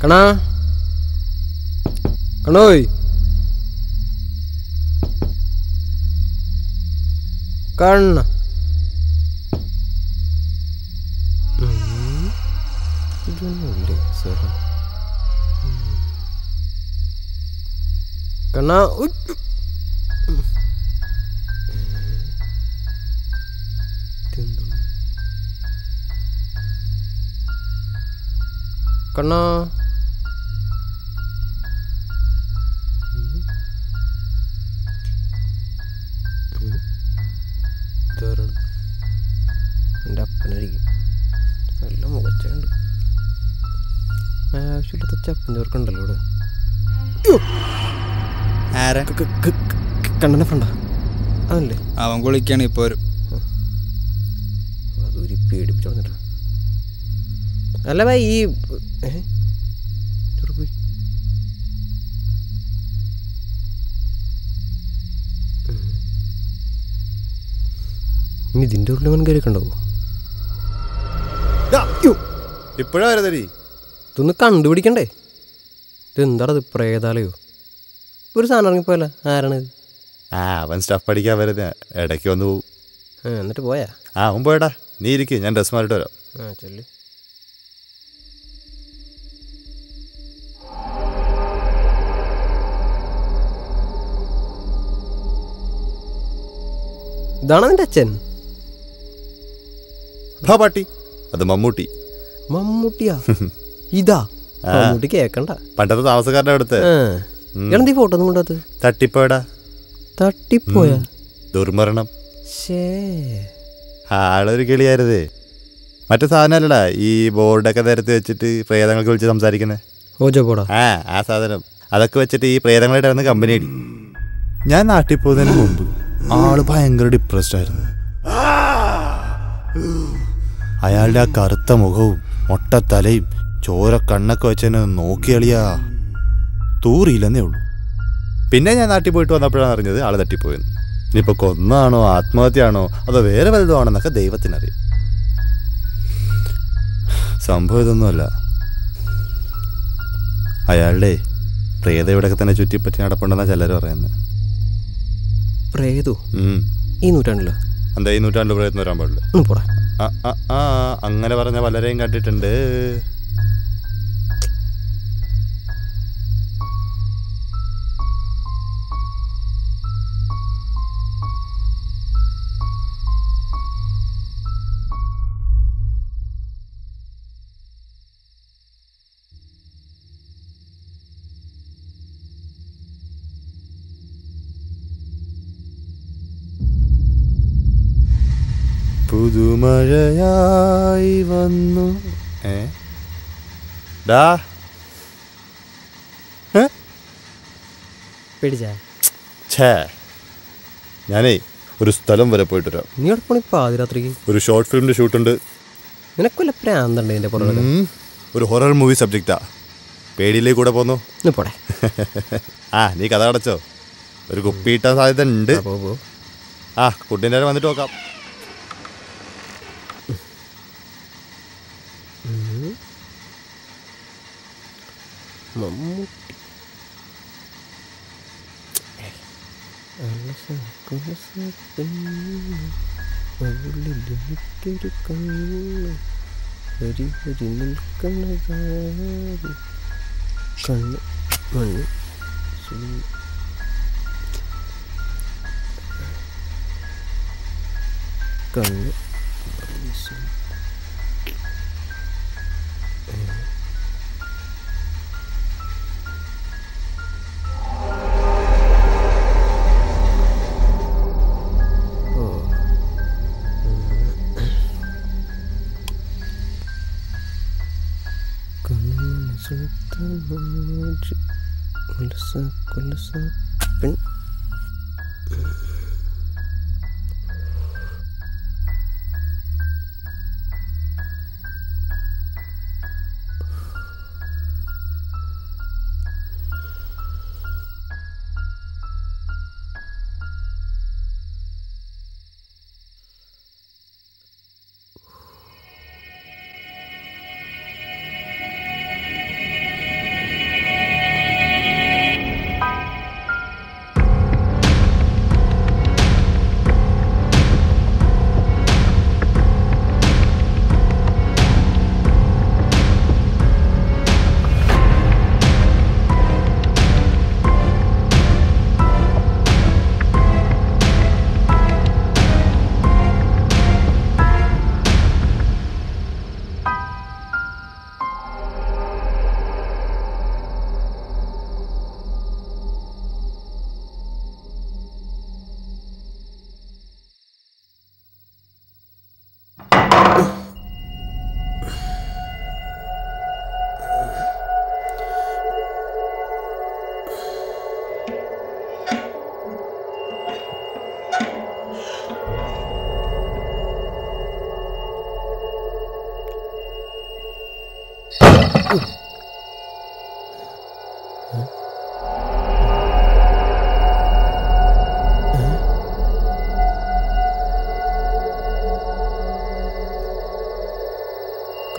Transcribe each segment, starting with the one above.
കണാ കണോയ് കണ്ണ ഉം. ഇതൊന്നുമില്ലേ സ്വരം ഉം. കണ്ണാ ഉയ്. ഉം. ഇതെന്താ? കണ്ണാ ഇതാരാണ് എൻ്റെ അപ്പനായിരിക്കും നല്ല മുഖച്ചുണ്ട് ആവശ്യമില്ലാത്ത ചപ്പൻ ചേർക്കണ്ടല്ലോ ഇവിടെ ആരാ ക- ക- ക- ക- കണ്ണനെ ഫണ്ട അതല്ലേ അവൻ കുളിക്കാണ് ഇപ്പൊ വരും അതൊരു പേടിപ്പിച്ചു വന്നിട്ട് അല്ല ഭായി ഈ ഏ? ഇവിടെ പോയി ഉം. ഇനി ഇതിൻ്റെ ഉള്ളിൽ അവൻ കയറി കണ്ടാവോ ഇപ്പോഴാ വരുന്നടി ഇതൊന്ന് കണ്ടുപിടിക്കണ്ടേ ഇതെന്താണത് പ്രേതാലയോ ഒരു സാധനം ഇറങ്ങിപ്പോയല്ല ആരാണിത് ആ അവൻ സ്റ്റഫ് പഠിക്കാൻ വരുന്ന ഇടയ്ക്ക് വന്ന് പോവും ആ എന്നിട്ട് പോയാ ആ അവൻ പോയടാ നീ ഇരിക്ക് ഞാൻ ഡ്രസ് മാറിയിട്ട് വരാം ആ ചൊല്ലി ഇതാണോ നിന്റെ അച്ഛൻ ഭാ പാട്ടി അത് മമ്മൂട്ടി മമ്മൂട്ടിയാ ഇതാ ആ. മമ്മൂട്ടി കേക്കണ്ട പണ്ടത്തെ താമസക്കാരൻ്റെ അടുത്ത് ആ ഇയാളെന്തീ ഫോട്ടോ ഒന്നും കൊണ്ടത് തട്ടിപ്പോയടാ തട്ടിപ്പോയാ ദുർമരണം ശേ ആളൊരു കിളിയായിരുന്നേ മറ്റു സാധനമല്ലടാ ഈ ബോർഡൊക്കെ നിരത്തി വെച്ചിട്ട് പ്രേതങ്ങൾക്ക് വിളിച്ച് സംസാരിക്കുന്നത് ഓജോ പോടാ ആ ആ സാധനം അതൊക്കെ വെച്ചിട്ട് ഈ പ്രേതങ്ങളായിട്ടായിരുന്നു കമ്പനി അടി ഞാൻ നാട്ടിൽ പോകുന്നതിന് മുമ്പ് ആള് ഭയങ്കര ഡിപ്രസ്ഡ് ആയിരുന്നു അയാളുടെ ആ കറുത്ത മുഖവും മൊട്ട തലയും ചോര കണ്ണൊക്കെ വെച്ചെന്നെ നോക്കിയളിയാ തൂറിയില്ലെന്നേ ഉള്ളൂ പിന്നെ ഞാൻ നാട്ടിൽ പോയിട്ട് വന്നപ്പോഴാണ് അറിഞ്ഞത് ആള് തട്ടിപ്പോയെന്ന് ഇനിയിപ്പോൾ കൊന്നാണോ ആത്മഹത്യയാണോ അതോ വേറെ വലുതോ ആണെന്നൊക്കെ ദൈവത്തിനറിയാം സംഭവം ഇതൊന്നുമല്ല അയാളുടെ പ്രേത ഇവിടെയൊക്കെ തന്നെ ചുറ്റിപ്പറ്റി നടപ്പുണ്ടെന്നാണ് ചിലർ പറയുന്നത് പ്രേതോ ഉം. ഈ നൂറ്റാണ്ടിലോ എന്താ ഈ നൂറ്റാണ്ട് പ്രയത്നം വരാൻ പാടില്ല ഒന്ന് പോടാ ആ, ആ, ആ, അങ്ങനെ പറഞ്ഞ പലരെയും കണ്ടിട്ടുണ്ട് പുതുമഴയായി വന്നു ഏ ഡാ ഏ? പേടിച്ചാ ഛേ ഞാനേ ഒരു സ്ഥലം വരെ പോയിട്ട് വരാം നീ എവിടെ പോണി പാതിരാത്രിക്ക് ഒരു ഷോർട്ട് ഫിലിമിന്റെ ഷൂട്ടുണ്ട് നിനക്കൊല്ല പ്രാന്തണ്ട് ഇതിന്റെ പുറകെ ഉം. ഒരു ഹൊറർ മൂവി സബ്ജക്റ്റാ പേടിയിലേക്ക് കൂടെ പോന്നു ഒന്ന് പോടെ ആ നീ കഥ അടച്ചോ ഒരു കുപ്പി ഇട്ടാൻ സാധ്യത ഉണ്ട് ആ, പോ പോ ആ കുട്ടീൻ്റെ നേരം വന്നിട്ട് നോക്കാം മമ്മൂട്ടി അലസ കുലസ പെണ്ണ്, അവളിലെനിക്കൊരു കണ്ണ് ഹരി ഹരി നിൽക്കണതാരി കണ്ണ് മണ്ണ് സുന്ദ- കണ്ണ് മണ്ണ് സുന്ദ- ഓ കണ്ണു സുൽത്താനാജ് കൊലസ കൊലസ പെൺ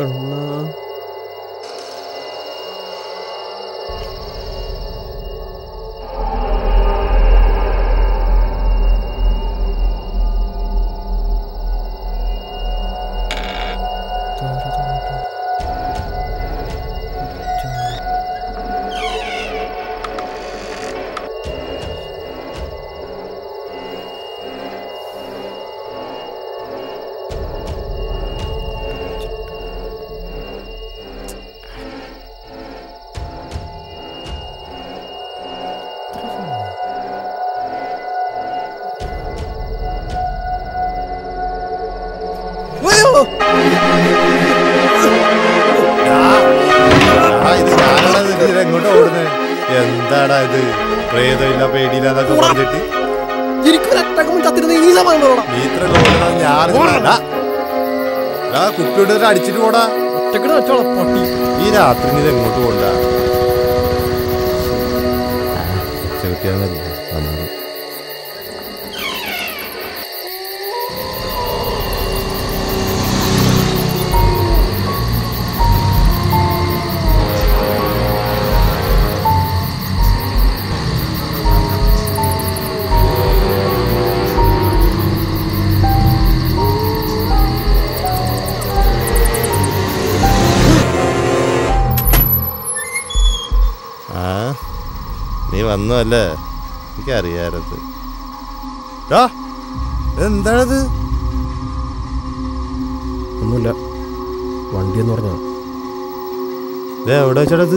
കണ്ണ ആ, ഇത് ഞാനാണത് ഇതിൽ എങ്ങോട്ടാ ഓടുന്നത് എന്താടാ ഇത് പ്രേതമില്ല പേടിയില്ല എന്നൊക്കെ പറഞ്ഞിട്ട് എനിക്കൊരട്ടകം ചത്തിരുന്ന ഈ സമാനം പറയണം നീ ഇത്ര ഓടുന്നത് ഞാൻ അറിഞ്ഞില്ല. ഡാ, കുപ്പി ഇട്ടിട്ട് അടിച്ചിട്ട് പോടാ ഒറ്റക്കിട്ട് വെച്ചോളാം പൊട്ടി ഈ രാത്രി നീ ഇത് എങ്ങോട്ട് പോണ്ട ചെറുക്കിയാന്നല്ലേ വന്നത് ആ നീ വന്നു അല്ലേ എനിക്കറിയാറത് എന്താണത് ഒന്നുമില്ല വണ്ടി എന്ന് പറഞ്ഞാ ഇത് എവിടെ വെച്ചടത്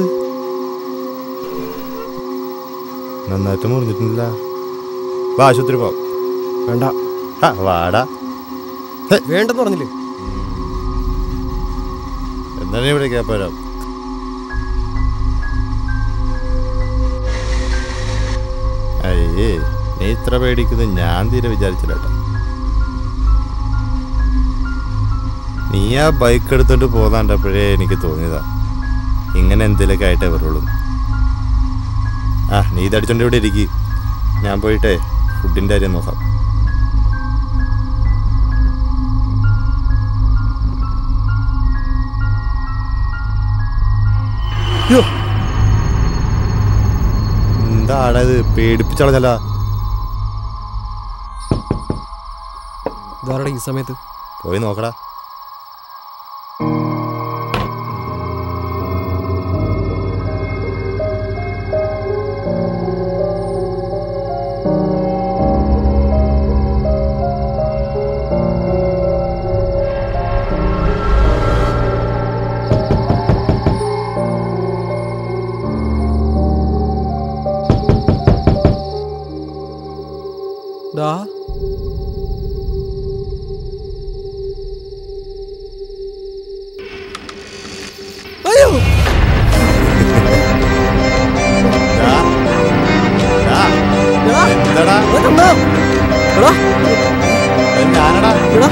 നന്നായിട്ട് മുറിഞ്ഞിട്ടില്ല വാ ആശുപത്രി പോവാം വേണ്ട ആ, വാടാ വേണ്ടെന്ന് പറഞ്ഞില്ലേ എന്താണ് ഇവിടെ കേപ്പരാം അയ്യേ നീ ഇത്ര പേടിക്കുന്നത് ഞാൻ തീരെ വിചാരിച്ചില്ല കേട്ടോ നീ ആ ബൈക്ക് എടുത്തോണ്ട് പോകാണ്ടപ്പോഴേ എനിക്ക് തോന്നിയതാ ഇങ്ങനെ എന്തെങ്കിലുമൊക്കെ ആയിട്ടേ വരുള്ളൂ ആ നീ ഇതടിച്ചോണ്ട് ഇവിടെ ഇരിക്കി ഞാൻ പോയിട്ടേ ഫുഡിൻ്റെ കാര്യം നോക്കാം യ്യോ. എന്താടാ ഇത് പേടിപ്പിച്ചളഞ്ഞല്ല ഇതാരുടെ ഈ സമയത്ത് പോയി നോക്കടാ ഡാ അയ്യോ ദാ. ദാ. ഡാ എന്താടാ ദാ കണ്ടോ? എടാ ഇത് ഞാനടാ എടാ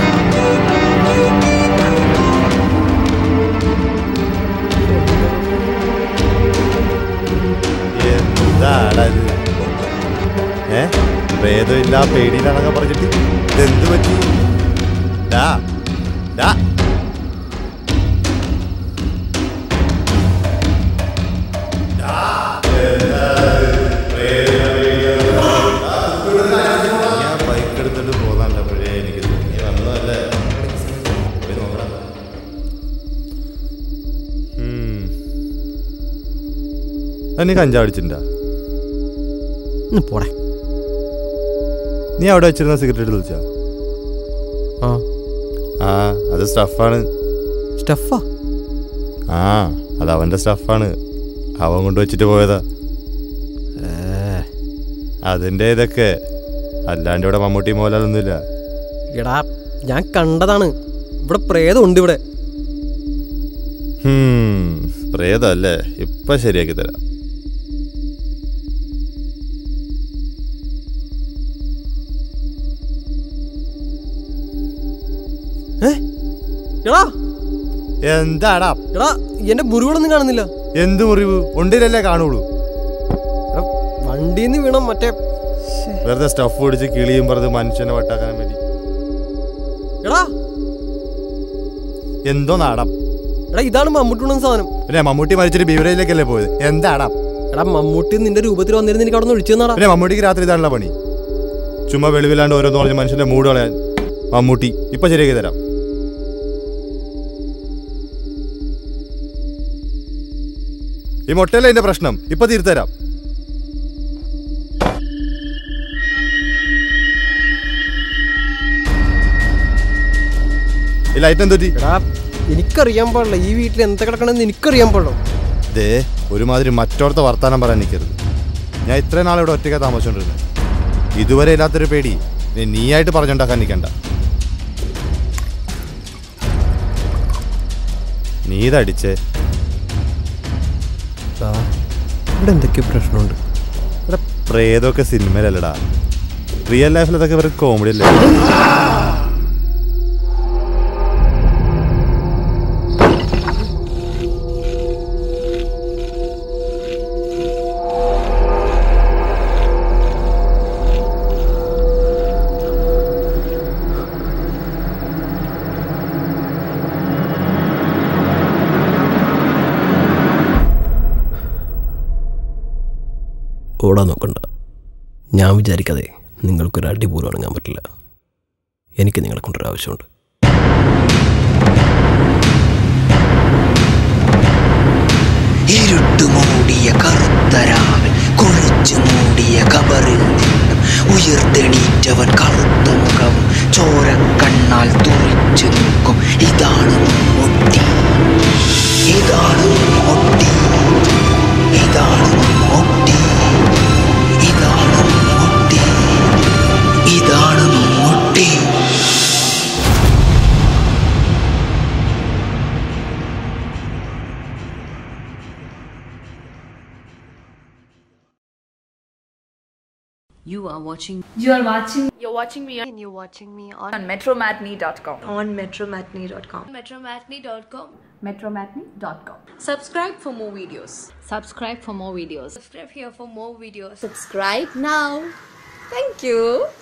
എന്താടാ ഇത് ഏ ഭേദമില്ല പേടിയില്ലാന്നൊക്കെ പറഞ്ഞിട്ട് ഇതെന്ത് പറ്റി ഡാ ഡാ ഞാൻ ബൈക്ക് എടുത്തിട്ട് പോകാണ്ടപ്പോഴേ എനിക്ക് തോന്നി വന്നതല്ലേ പോയി നോക്കടാ ഉം. നീ കഞ്ചാവടിച്ചിട്ടുണ്ടാ ഇന്ന് പോടെ നീ അവിടെ വെച്ചിരുന്ന സിഗരറ്റ് എടുത്ത് വിളിച്ചാ ആ ആ അത് സ്റ്റഫാണ് സ്റ്റഫാ ആ അത് അവൻ്റെ സ്റ്റഫാണ് അവൻ കൊണ്ട് വെച്ചിട്ട് പോയതാ അതിൻ്റെ ഇതൊക്കെ അല്ലാണ്ട് ഇവിടെ മമ്മൂട്ടി മോഹൻലാലൊന്നുമില്ല എടാ ഞാൻ കണ്ടതാണ് ഇവിടെ പ്രേതം ഉണ്ട് ഇവിടെ ഹും, പ്രേതമല്ലേ ഇപ്പം ശരിയാക്കി തരാം എടാ എന്താടാ എടാ എന്റെ മുറിവുകളൊന്നും കാണുന്നില്ല എന്ത് മുറിവ് ഉണ്ടിലല്ലേ കാണുള്ളൂ എടാ വണ്ടിയിൽ നിന്ന് വീണം മറ്റേ വെറുതെ സ്റ്റഫ് പിടിച്ച് കിളിയും പറഞ്ഞ് മനുഷ്യനെ വട്ടാക്കാൻ വേണ്ടി എടാ എന്തോ നാടം എടാ ഇതാണ് മമ്മൂട്ടി ഉണ്ടെന്ന സാധനം പിന്നെ മമ്മൂട്ടി മരിച്ചിട്ട് ബീവറേജിലേക്കല്ലേ പോയത് എന്താടാ എടാ മമ്മൂട്ടി നിന്റെ രൂപത്തിൽ വന്നിരുന്ന് എനിക്ക് അവിടെ നിന്ന് ഒഴിച്ചു തന്നാടാ പിന്നെ മമ്മൂട്ടിക്ക് രാത്രി ഇതാണല്ലോ പണി ചുമ്മാ വെളിവില്ലാണ്ട് ഓരോന്ന് പറഞ്ഞ് മനുഷ്യന്റെ മൂഡ് കളയാൻ മമ്മൂട്ടി ഇപ്പൊ ശരിയാക്കി തരാം ഈ മുട്ടയല്ലേ എന്റെ പ്രശ്നം ഇപ്പൊ തീർത്തരാം ഈ ലൈറ്റ് എന്തൊറ്റി എടാ എനിക്കറിയാൻ പാടില്ല ഈ വീട്ടിൽ എന്താ കിടക്കണമെന്ന് എനിക്കറിയാൻ പാടില്ല ദേ ഒരുമാതിരി മറ്റോടത്തെ വർത്താനം പറയാൻ നിൽക്കരുത് ഞാൻ ഇത്രയും നാളെ ഇവിടെ ഒറ്റയ്ക്ക് താമസിച്ചോണ്ടിരുന്നത് ഇതുവരെ ഇല്ലാത്തൊരു പേടി ഇനി നീയായിട്ട് പറഞ്ഞുണ്ടാക്കാൻ നിൽക്കണ്ട നീ ഇതടിച്ചേ എടാ, ഇവിടെ എന്തൊക്കെയോ പ്രശ്നമുണ്ട് ഇവിടെ പ്രേതമൊക്കെ സിനിമയിലല്ലടാ റിയൽ ലൈഫിൽ അതൊക്കെ വെറും കോമഡി അല്ലേ ഓടാൻ നോക്കണ്ട ഞാൻ വിചാരിക്കാതെ നിങ്ങൾക്കൊരു അടി പോലും അടങ്ങാൻ പറ്റില്ല എനിക്ക് നിങ്ങളെ കൊണ്ടൊരു ആവശ്യമുണ്ട് ഇരുട്ടുമൂടിയ കറുത്തരാവിൽ കുളിച്ചു മൂടിയ കബറിൽ നിന്നും ഉയർത്തെണീറ്റവൻ കറുത്ത മുഖവും ചോരക്കണ്ണാൽ തുറിച്ചു നിൽക്കും ഇതാണ് മമ്മൂട്ടി ഇതാണ് മമ്മൂട്ടി ഇതാണ് മമ്മൂട്ടി ഇതാണ് മമ്മൂട്ടി ഇതാണ് Mammootty You are watching You are watching You're watching me and you're watching me on, on metromatney.com. on metromatney.com. metromatney.com. Metromatney.com. Subscribe for more videos. Subscribe for more videos. Subscribe here for more videos. Subscribe now. Thank you.